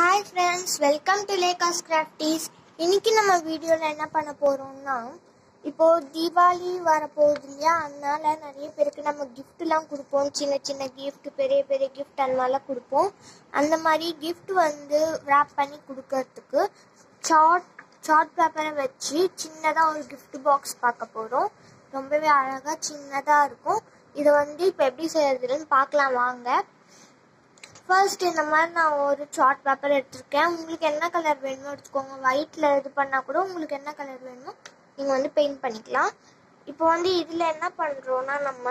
hi friends welcome to Lekha's crafties இன்னைக்கு நம்ம வீடியோவில் என்ன பண்ண போகிறோம்னா இப்போ தீபாவளி வரப்போகுது இல்லையா அதனால நிறைய பேருக்கு நம்ம கிஃப்ட்லாம் கொடுப்போம் சின்ன சின்ன கிஃப்ட் பெரிய பெரிய கிஃப்ட் அந்த மாதிரிலாம் கொடுப்போம் அந்த மாதிரி gift வந்து wrap பண்ணி கொடுக்கறதுக்கு சார்ட் சார்ட் பேப்பரை வச்சு சின்னதாக ஒரு gift பாக்ஸ் பார்க்க போகிறோம் ரொம்பவே அழகாக சின்னதாக இருக்கும் இதை வந்து இப்போ எப்படி செய்யறதுன்னு பார்க்கலாம் வாங்க ஃபர்ஸ்ட் இந்த மாதிரி நான் ஒரு சார்ட் பேப்பர் எடுத்திருக்கேன் உங்களுக்கு என்ன கலர் வேணுமோ எடுத்துக்கோங்க ஒயிட்டில் இது பண்ணால் கூட உங்களுக்கு என்ன கலர் வேணுமோ நீங்கள் வந்து பெயிண்ட் பண்ணிக்கலாம் இப்போ வந்து இதில் என்ன பண்ணுறோன்னா நம்ம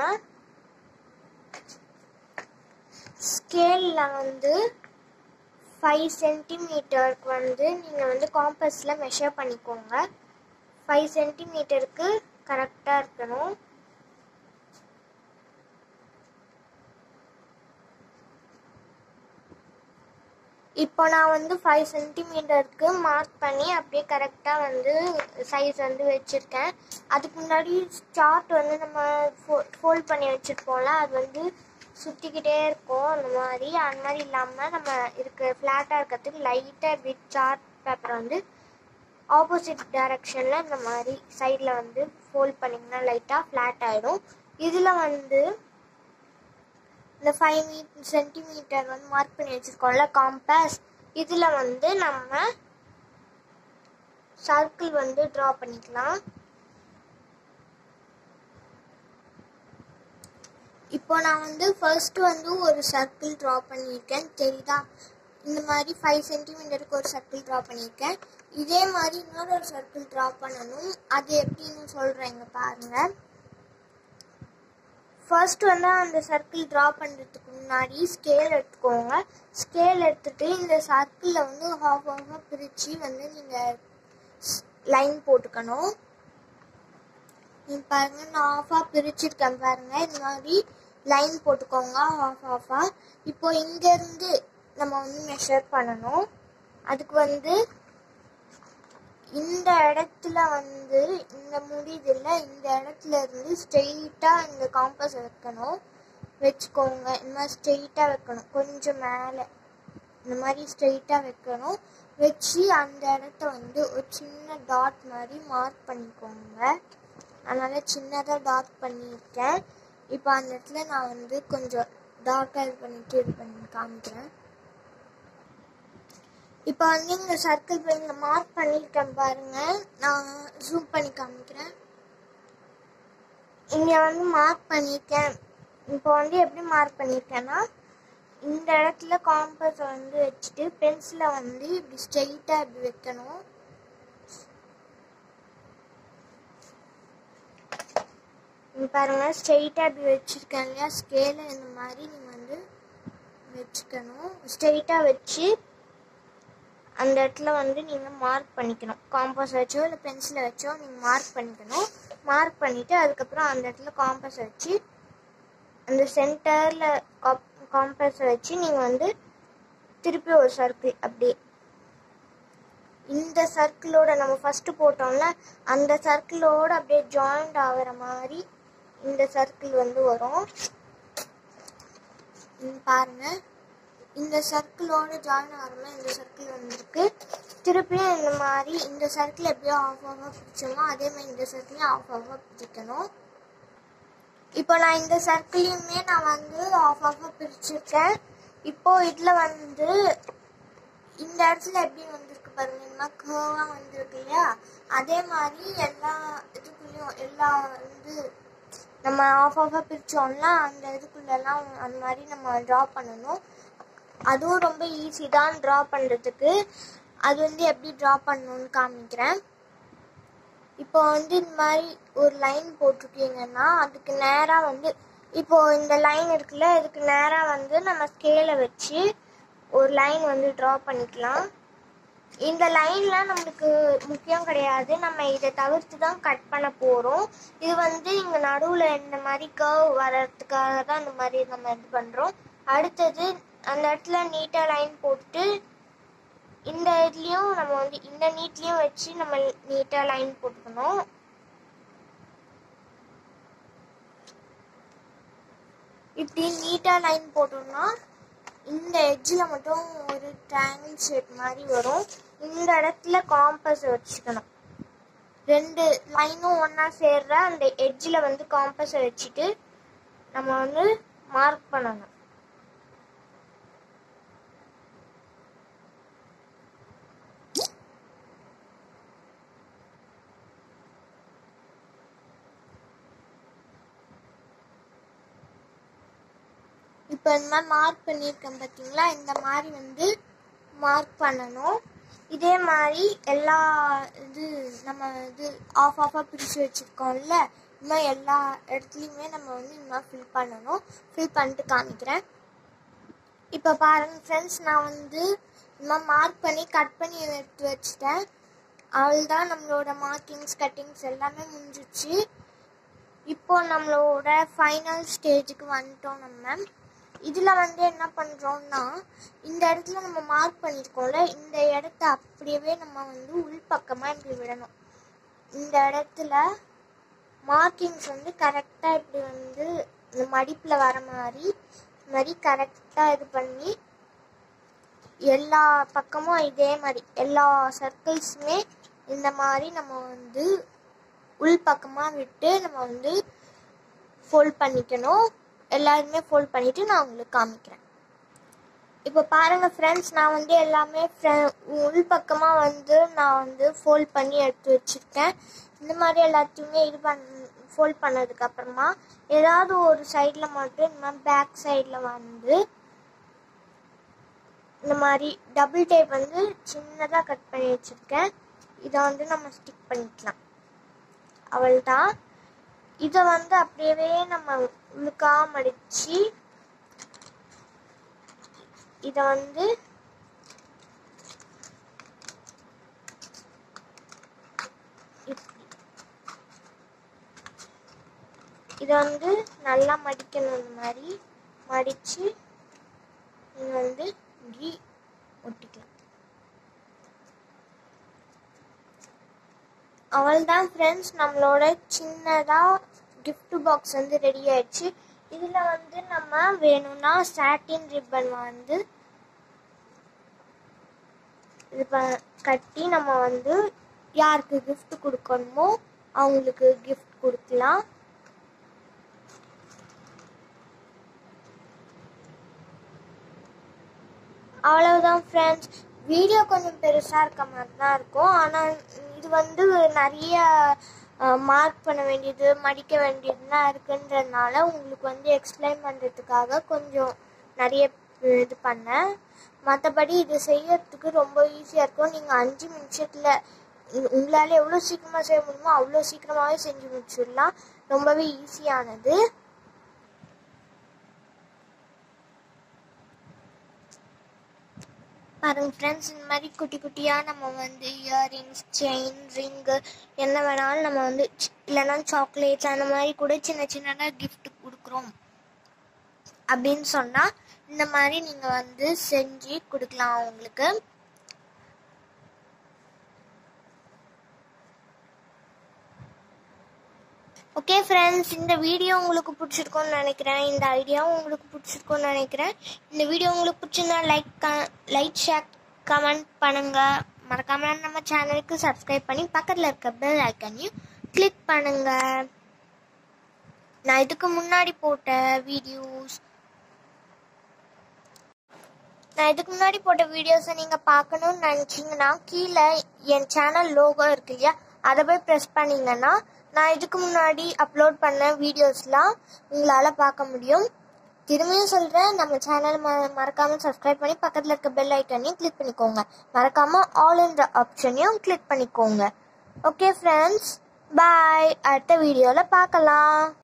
ஸ்கேலில் வந்து ஃபைவ் சென்டிமீட்டருக்கு வந்து நீங்கள் வந்து காம்பஸில் மெஷர் பண்ணிக்கோங்க ஃபைவ் சென்டிமீட்டருக்கு கரெக்டாக இருக்கணும் இப்போ நான் வந்து ஃபைவ் சென்டிமீட்டருக்கு மார்க் பண்ணி அப்படியே கரெக்டாக வந்து சைஸ் வந்து வச்சுருக்கேன் அதுக்கு முன்னாடி சார்ட் வந்து நம்ம ஃபோ ஃபோல்ட் பண்ணி வச்சுருப்போம்ல அது வந்து சுற்றிக்கிட்டே இருக்கும் அந்த மாதிரி அந்த மாதிரி இல்லாமல் நம்ம இருக்க ஃப்ளாட்டாக இருக்கிறதுக்கு லைட்டாக இப்படி சார்ட் பேப்பரை வந்து ஆப்போசிட் டைரக்ஷனில் இந்த மாதிரி சைடில் வந்து ஃபோல்ட் பண்ணிங்கன்னா லைட்டாக ஃப்ளாட் ஆகிடும் இதில் வந்து இந்த ஃபைவ் மீ சென்டிமீட்டர் வந்து மார்க் பண்ணி வச்சுருக்கோம்ல காம்பஸ் இதில் வந்து நம்ம சர்க்கிள் வந்து ட்ரா பண்ணிக்கலாம் இப்போ நான் வந்து ஃபர்ஸ்ட் வந்து ஒரு சர்க்கிள் ட்ரா பண்ணியிருக்கேன் தெரியுதா இந்த மாதிரி ஃபைவ் சென்டிமீட்டருக்கு ஒரு சர்க்கிள் ட்ரா பண்ணியிருக்கேன் இதே மாதிரி இன்னொரு ஒரு சர்க்கிள் ட்ரா பண்ணணும் அது எப்படின்னு சொல்கிறேங்க பாருங்கள் ஃபர்ஸ்ட் வந்து அந்த சர்க்கிள் ட்ரா பண்ணுறதுக்கு முன்னாடி ஸ்கேல் எடுத்துக்கோங்க ஸ்கேல் எடுத்துட்டு இந்த சர்க்கிளில் வந்து ஹாஃப் ஹாஃபாக பிரித்து வந்து நீங்கள் லைன் போட்டுக்கணும் நீங்கள் பாருங்கள் நான் ஆஃபாக பிரிச்சிருக்கேன் பாருங்கள் இந்த மாதிரி லைன் போட்டுக்கோங்க ஆஃப் ஆஃபாக இப்போ இங்கேருந்து நம்ம வந்து மெஷர் பண்ணணும் அதுக்கு வந்து இந்த இடத்துல வந்து இந்த முடியுதுல்ல இந்த இடத்துல இருந்து ஸ்ட்ரெயிட்டாக இந்த காம்பஸ் வைக்கணும் வச்சுக்கோங்க இந்த மாதிரி ஸ்ட்ரெயிட்டாக வைக்கணும் கொஞ்சம் மேலே இந்த மாதிரி ஸ்ட்ரெயிட்டாக வைக்கணும் வச்சு அந்த இடத்த வந்து ஒரு சின்ன டாட் மாதிரி மார்க் பண்ணிக்கோங்க அதனால் சின்னதாக டாட் பண்ணியிருக்கேன் இப்போ அந்த இடத்துல நான் வந்து கொஞ்சம் டார்க்காக இது பண்ணிட்டு இது பண்ணி காமிக்கிறேன் இப்போ வந்து இந்த சர்க்கிள் இங்கே மார்க் பண்ணியிருக்கேன் பாருங்க நான் ஜூம் பண்ணி காமிக்கிறேன் இங்கே வந்து மார்க் பண்ணியிருக்கேன் இப்போ வந்து எப்படி மார்க் பண்ணியிருக்கேன்னா இந்த இடத்துல காம்பஸ் வந்து வச்சுட்டு பென்சிலை வந்து இப்படி ஸ்ட்ரெயிட்டாக இப்படி வைக்கணும் இங்க பாருங்க ஸ்ட்ரெயிட்டாக இப்படி வச்சுருக்கேன் இல்லையா ஸ்கேலை இந்த மாதிரி நீங்கள் வந்து வச்சுக்கணும் ஸ்ட்ரெயிட்டாக வச்சு அந்த இடத்துல வந்து நீங்கள் மார்க் பண்ணிக்கணும் காம்பஸ் வச்சோ இல்லை பென்சிலை வச்சோ நீங்கள் மார்க் பண்ணிக்கணும் மார்க் பண்ணிவிட்டு அதுக்கப்புறம் அந்த இடத்துல காம்பஸ் வச்சு அந்த சென்டரில் காம்பஸை வச்சு நீங்கள் வந்து திருப்பி ஒரு சர்க்கிள் அப்படியே இந்த சர்க்கிளோட நம்ம ஃபஸ்ட்டு போட்டோம்ல அந்த சர்க்கிளோட அப்படியே ஜாயிண்ட் ஆகிற மாதிரி இந்த சர்க்கிள் வந்து வரும் இங்க பாருங்க இந்த சர்க்கிளோட ஜாயின் ஆகிற இந்த சர்க்கிள் வந்திருக்கு திருப்பியும் இந்த மாதிரி இந்த சர்க்கிள் எப்படியோ ஆஃப் ஆஃபாக பிடிச்சோமோ அதே மாதிரி இந்த சர்க்கிளையும் ஆஃப் ஆஃபாக பிடிக்கணும் இப்போ நான் இந்த சர்க்கிளையுமே நான் வந்து ஆஃப் ஆஃபாக பிரிச்சிருக்கேன் இப்போ இதில் வந்து இந்த இடத்துல எப்படி வந்திருக்கு பாருங்க இந்த மாதிரி கேர்வாக வந்திருக்கு இல்லையா அதே மாதிரி எல்லா இதுக்குள்ளேயும் எல்லா வந்து நம்ம ஆஃப் ஆஃபாக பிரித்தோம்ல அந்த இதுக்குள்ளெல்லாம் அந்த மாதிரி நம்ம ட்ரா பண்ணணும் அதுவும் ரொம்ப ஈஸி தான் ட்ரா பண்ணுறதுக்கு அது வந்து எப்படி ட்ரா பண்ணணும்னு காமிக்கிறேன் இப்போ வந்து இந்த மாதிரி ஒரு லைன் போட்டிருக்கீங்கன்னா அதுக்கு நேராக வந்து இப்போ இந்த லைன் இருக்குல்ல இதுக்கு நேராக வந்து நம்ம ஸ்கேலை வச்சு ஒரு லைன் வந்து ட்ரா பண்ணிக்கலாம் இந்த லைன்லாம் நம்மளுக்கு முக்கியம் கிடையாது நம்ம இதை தவிர்த்து தான் கட் பண்ண போகிறோம் இது வந்து இங்கே நடுவில் இந்த மாதிரி கர்வ் வர்றதுக்காக தான் இந்த மாதிரி நம்ம இது பண்ணுறோம் அடுத்தது அந்த இடத்துல நீட்டாக லைன் போட்டு இந்த இதுலேயும் நம்ம வந்து இந்த நீட்லேயும் வச்சு நம்ம நீட்டாக லைன் போட்டுக்கணும் இப்படி நீட்டாக லைன் போட்டோம்னா இந்த எட்ஜில் மட்டும் ஒரு ட்ரையாங்கிள் ஷேப் மாதிரி வரும் இந்த இடத்துல காம்பஸ் வச்சுக்கணும் ரெண்டு லைனும் ஒன்றா சேர்ற அந்த எட்ஜில் வந்து காம்பஸை வச்சுட்டு நம்ம வந்து மார்க் பண்ணணும் இப்போ இந்த மாதிரி மார்க் பண்ணியிருக்கேன் பார்த்தீங்களா இந்த மாதிரி வந்து மார்க் பண்ணணும் இதே மாதிரி எல்லா இது நம்ம இது ஆஃப் ஆஃபாக பிரித்து வச்சுருக்கோம்ல இந்த மாதிரி எல்லா இடத்துலையுமே நம்ம வந்து இந்த மாதிரி ஃபில் பண்ணணும் ஃபில் பண்ணிட்டு காமிக்கிறேன் இப்போ பாருங்க ஃப்ரெண்ட்ஸ் நான் வந்து இந்த மாதிரி மார்க் பண்ணி கட் பண்ணி எடுத்து வச்சுட்டேன் அவள்தான் நம்மளோட மார்க்கிங்ஸ் கட்டிங்ஸ் எல்லாமே முடிஞ்சிச்சு இப்போ நம்மளோட ஃபைனல் ஸ்டேஜுக்கு வந்துட்டோம் நம்ம இதில் வந்து என்ன பண்ணுறோம்னா இந்த இடத்துல நம்ம மார்க் பண்ணியிருக்கோம்ல இந்த இடத்த அப்படியே நம்ம வந்து உள்பக்கமாக இப்படி விடணும் இந்த இடத்துல மார்க்கிங்ஸ் வந்து கரெக்டாக இப்படி வந்து இந்த மடிப்பில் வர மாதிரி இந்த மாதிரி கரெக்டாக இது பண்ணி எல்லா பக்கமும் இதே மாதிரி எல்லா சர்க்கிள்ஸுமே இந்த மாதிரி நம்ம வந்து உள் பக்கமாக விட்டு நம்ம வந்து ஃபோல்ட் பண்ணிக்கணும் எல்லாருமே ஃபோல்ட் பண்ணிவிட்டு நான் உங்களுக்கு காமிக்கிறேன் இப்போ பாருங்கள் ஃப்ரெண்ட்ஸ் நான் வந்து எல்லாமே உள் பக்கமாக வந்து நான் வந்து ஃபோல்ட் பண்ணி எடுத்து வச்சுருக்கேன் இந்த மாதிரி எல்லாத்தையுமே இது பண் ஃபோல்ட் பண்ணதுக்கப்புறமா ஏதாவது ஒரு சைடில் மட்டும் இந்த மாதிரி பேக் சைடில் வந்து இந்த மாதிரி டபுள் டேப் வந்து சின்னதாக கட் பண்ணி வச்சுருக்கேன் இதை வந்து நம்ம ஸ்டிக் பண்ணிக்கலாம் அவள் தான் இதை வந்து அப்படியே நம்ம உழுக்கா மடித்து இதை வந்து இப்படி இதை வந்து நல்லா மடிக்கணும் இந்த மாதிரி மடித்து இங்கே வந்து இப்படி ஒட்டிக்கலாம் அவள்தான் ஃப்ரெண்ட்ஸ் நம்மளோட சின்னதாக gift பாக்ஸ் வந்து ரெடி ஆயிடுச்சு இதில் வந்து நம்ம வேணும்னா சாட்டின் ரிப்பன் வந்து இது ப கட்டி நம்ம வந்து யாருக்கு gift கொடுக்கணுமோ அவங்களுக்கு gift கொடுக்கலாம் அவ்வளவுதான் ஃப்ரெண்ட்ஸ் வீடியோ கொஞ்சம் பெருசாக இருக்க மாதிரி தான் இருக்கும் ஆனால் இது வந்து நிறைய மார்க் பண்ண வேண்டியது மடிக்க வேண்டியதுலாம் இருக்குன்றதுனால உங்களுக்கு வந்து எக்ஸ்பிளைன் பண்ணுறதுக்காக கொஞ்சம் நிறைய இது பண்ணேன் மற்றபடி இது செய்யறதுக்கு ரொம்ப ஈஸியாக இருக்கும் நீங்கள் அஞ்சு நிமிஷத்தில் உங்களால் எவ்வளோ சீக்கிரமாக செய்ய முடியுமோ அவ்வளோ சீக்கிரமாகவே செஞ்சு முடிச்சிடலாம் ரொம்பவே ஈஸியானது பாருங்க ஃப்ரெண்ட்ஸ் இந்த மாதிரி குட்டி குட்டியாக நம்ம வந்து இயரிங்ஸ் செயின் ரிங்கு என்ன வேணாலும் நம்ம வந்து சி- இல்லைன்னா சாக்லேட்ஸ் அந்த மாதிரி கூட சின்ன சின்னதாக gift கொடுக்குறோம் அப்படின்னு சொன்னால் இந்த மாதிரி நீங்கள் வந்து செஞ்சு கொடுக்கலாம் அவங்களுக்கு ஓகே ஃப்ரெண்ட்ஸ் இந்த வீடியோ உங்களுக்கு பிடிச்சிருக்கும்னு நினைக்கிறேன் இந்த ஐடியாவும் உங்களுக்கு பிடிச்சிருக்கும்னு நினைக்கிறேன் இந்த வீடியோ உங்களுக்கு பிடிச்சிருந்தா லைக் லைக் ஷேர் கமெண்ட் பண்ணுங்க மறக்காம நம்ம சேனலுக்கு சப்ஸ்கிரைப் பண்ணி பக்கத்தில் இருக்க பெல் ஐக்கனையும் கிளிக் பண்ணுங்க நான் இதுக்கு முன்னாடி போட்ட வீடியோஸ் நான் இதுக்கு முன்னாடி போட்ட வீடியோஸை நீங்கள் பார்க்கணும்னு நினச்சிங்கன்னா கீழே என் சேனல் லோகோ இருக்கு இல்லையா அதை போய் ப்ரெஸ் பண்ணீங்கன்னா நான் இதுக்கு முன்னாடி அப்லோட் பண்ண வீடியோஸ்லாம் உங்களால் பார்க்க முடியும் திரும்பியும் சொல்கிறேன் நம்ம சேனல் ம மறக்காமல் சப்ஸ்கிரைப் பண்ணி பக்கத்தில் இருக்க பெல் ஐக்கனையும் கிளிக் பண்ணிக்கோங்க மறக்காமல் ஆல் என்ற ஆப்ஷனையும் கிளிக் பண்ணிக்கோங்க ஓகே ஃப்ரெண்ட்ஸ் பாய் அடுத்த வீடியோவில் பார்க்கலாம்